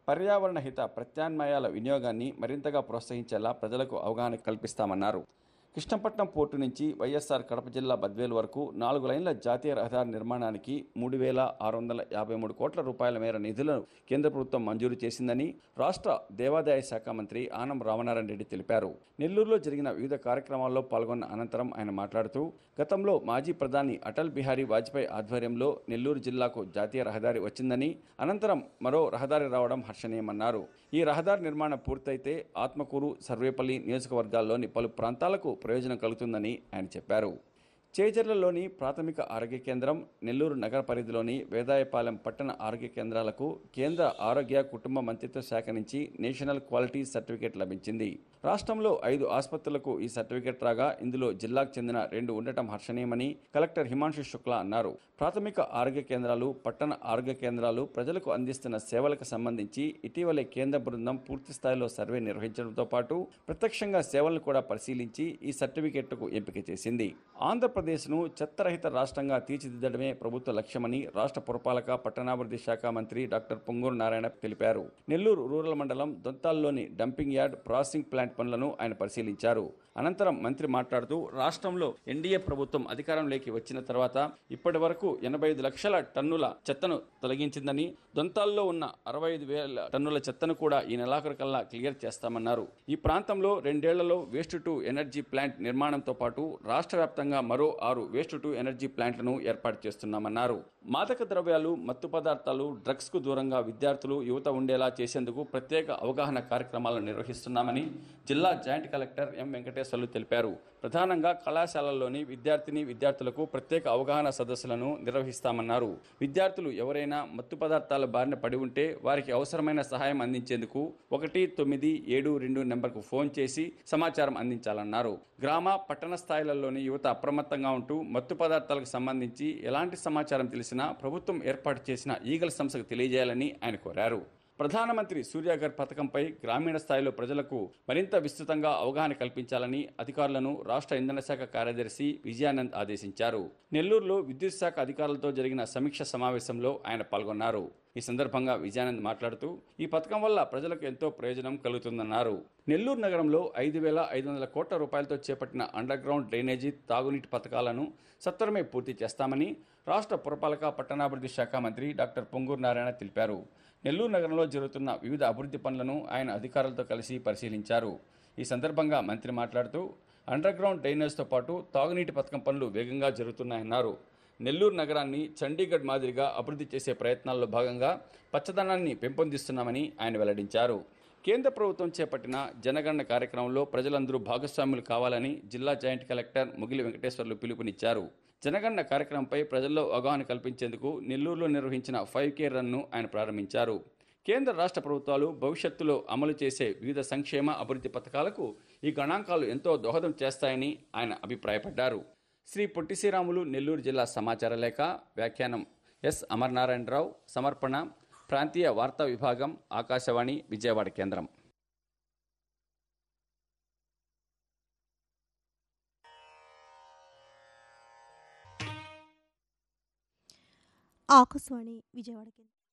పర్యావరణ హిత ప్రత్యామ్నాయాల వినియోగాన్ని మరింతగా ప్రోత్సహించేలా ప్రజలకు అవగాహన కల్పిస్తామన్నారు కృష్ణపట్నం పోర్టు నుంచి వైఎస్ఆర్ కడప జిల్లా బద్వేలు వరకు నాలుగు లైన్ల జాతీయ రహదారి నిర్మాణానికి మూడు వేల ఆరు వందల యాభై మూడు కోట్ల రూపాయల మేర నిధులను కేంద్ర ప్రభుత్వం మంజూరు చేసిందని రాష్ట్ర దేవాదాయ శాఖ మంత్రి ఆనం రామనారాయణ రెడ్డి తెలిపారు నెల్లూరులో జరిగిన వివిధ కార్యక్రమాల్లో పాల్గొన్న అనంతరం ఆయన మాట్లాడుతూ గతంలో మాజీ ప్రధాని అటల్ బిహారీ వాజ్పేయి ఆధ్వర్యంలో నెల్లూరు జిల్లాకు జాతీయ రహదారి వచ్చిందని అనంతరం మరో రహదారి రావడం హర్షణీయమన్నారు ఈ రహదారి నిర్మాణం పూర్తయితే ఆత్మకూరు సర్వేపల్లి నియోజకవర్గాల్లోని పలు ప్రాంతాలకు ప్రయోజనం కలుగుతుందని ఆయన చెప్పారు చేజర్లలోని ప్రాథమిక ఆరోగ్య కేంద్రం నెల్లూరు నగర పరిధిలోని వేదాయపాలెం పట్టణ ఆరోగ్య కేంద్రాలకు కేంద్ర ఆరోగ్య కుటుంబ మంత్రిత్వ శాఖ నుంచి నేషనల్ క్వాలిటీ సర్టిఫికేట్ లభించింది రాష్ట్రంలో ఐదు ఆసుపత్రులకు ఈ సర్టిఫికేట్ రాగా ఇందులో జిల్లాకు చెందిన రెండు ఉండటం హర్షణీయమని కలెక్టర్ హిమాంశు శుక్లా అన్నారు ప్రాథమిక ఆరోగ్య కేంద్రాలు పట్టణ ఆరోగ్య కేంద్రాలు ప్రజలకు అందిస్తున్న సేవలకు సంబంధించి ఇటీవలే కేంద్ర బృందం పూర్తి స్థాయిలో సర్వే నిర్వహించడంతో పాటు ప్రత్యక్షంగా సేవలను కూడా పరిశీలించి ఈ సర్టిఫికేట్కు ఎంపిక చేసింది ఆంధ్రప్రదేశ్ను చెత్తరహిత రాష్ట్రంగా తీర్చిదిద్దడమే ప్రభుత్వ లక్ష్యమని రాష్ట్ర పురపాలక పట్టణాభివృద్ధి శాఖ మంత్రి డాక్టర్ పొంగూరు నారాయణ తెలిపారు నెల్లూరు రూరల్ మండలం దొంతాల్లోని డంపింగ్ యార్డ్ ప్రాసెసింగ్ ప్లాంట్ పనులను ఆయన పరిశీలించారు అనంతరం మంత్రి మాట్లాడుతూ రాష్ట్రంలో ఎన్డీఏ ప్రభుత్వం అధికారంలోకి వచ్చిన తర్వాత ఇప్పటి వరకు ఎనభై ఐదు లక్షల టన్నుల చెత్తను తొలగించిందని దొంతాల్లో ఉన్న అరవై ఐదు వేల టన్నుల చెత్తను కూడా ఈ నెలాఖరు కల్లా క్లియర్ చేస్తామన్నారు ఈ ప్రాంతంలో రెండేళ్లలో వేస్ట్ టు ఎనర్జీ ప్లాంట్ నిర్మాణంతో పాటు రాష్ట్ర వ్యాప్తంగా మరో ఆరు వేస్ట్ టు ఎనర్జీ ప్లాంట్లను ఏర్పాటు చేస్తున్నామన్నారు మాదక ద్రవ్యాలు మత్తు పదార్థాలు డ్రగ్స్ కు దూరంగా విద్యార్థులు యువత ఉండేలా చేసేందుకు ప్రత్యేక అవగాహన కార్యక్రమాలను నిర్వహిస్తున్నామని జిల్లా జాయింట్ కలెక్టర్ ఎం వెంకటేశ్వర్లు తెలిపారు ప్రధానంగా కళాశాలల్లోని విద్యార్థిని విద్యార్థులకు ప్రత్యేక అవగాహన సదస్సులను నిర్వహిస్తామన్నారు విద్యార్థులు ఎవరైనా మత్తు పదార్థాల బారిన పడి ఉంటే వారికి అవసరమైన సహాయం అందించేందుకు ఒకటి తొమ్మిది ఏడు రెండు నెంబర్కు ఫోన్ చేసి సమాచారం అందించాలన్నారు గ్రామ పట్టణ స్థాయిలలోని యువత అప్రమత్తంగా ఉంటూ మత్తు పదార్థాలకు సంబంధించి ఎలాంటి సమాచారం తెలిసినా ప్రభుత్వం ఏర్పాటు చేసిన ఈగల్ సంస్థకు తెలియజేయాలని ఆయన కోరారు ప్రధానమంత్రి సూర్యాగర్ పథకంపై గ్రామీణ స్థాయిలో ప్రజలకు మరింత విస్తృతంగా అవగాహన కల్పించాలని అధికారులను రాష్ట్ర ఇంధన శాఖ కార్యదర్శి విజయానంద్ ఆదేశించారు నెల్లూరులో విద్యుత్ శాఖ అధికారులతో జరిగిన సమీక్ష సమావేశంలో ఆయన పాల్గొన్నారు ఈ సందర్భంగా విజయానంద్ మాట్లాడుతూ ఈ పథకం వల్ల ప్రజలకు ఎంతో ప్రయోజనం కలుగుతుందన్నారు నెల్లూరు నగరంలో ఐదు వేల ఐదు వందల కోట్ల రూపాయలతో చేపట్టిన అండర్ గ్రౌండ్ డ్రైనేజీ తాగునీటి పథకాలను సత్వరమే పూర్తి చేస్తామని రాష్ట్ర పురపాలక పట్టణాభివృద్ధి శాఖ మంత్రి డాక్టర్ పొంగూరు నారాయణ తెలిపారు నెల్లూరు నగరంలో జరుగుతున్న వివిధ అభివృద్ధి పనులను ఆయన అధికారులతో కలిసి పరిశీలించారు ఈ సందర్భంగా మంత్రి మాట్లాడుతూ అండర్ గ్రౌండ్ డ్రైనేజ్తో పాటు తాగునీటి పథకం పనులు వేగంగా జరుగుతున్నాయన్నారు నెల్లూరు నగరాన్ని చండీగఢ్ మాదిరిగా అభివృద్ధి చేసే ప్రయత్నాల్లో భాగంగా పచ్చదనాన్ని పెంపొందిస్తున్నామని ఆయన వెల్లడించారు కేంద్ర ప్రభుత్వం చేపట్టిన జనగణన కార్యక్రమంలో ప్రజలందరూ భాగస్వాములు కావాలని జిల్లా జాయింట్ కలెక్టర్ ముగిలి వెంకటేశ్వర్లు పిలుపునిచ్చారు జనగణన కార్యక్రమంపై ప్రజల్లో అవగాహన కల్పించేందుకు నెల్లూరులో నిర్వహించిన ఫైవ్ కే రన్ను ఆయన ప్రారంభించారు కేంద్ర రాష్ట్ర ప్రభుత్వాలు భవిష్యత్తులో అమలు చేసే వివిధ సంక్షేమ అభివృద్ధి పథకాలకు ఈ గణాంకాలు ఎంతో దోహదం చేస్తాయని ఆయన అభిప్రాయపడ్డారు శ్రీ పొట్టి శ్రీరాములు నెల్లూరు జిల్లా సమాచార లేఖ వ్యాఖ్యానం ఎస్ అమర్నారాయణరావు సమర్పణ ప్రాంతీయ వార్తా విభాగం ఆకాశవాణి విజయవాడ కేంద్రం ఆకాశవాణి విజయవాడ కేంద్రం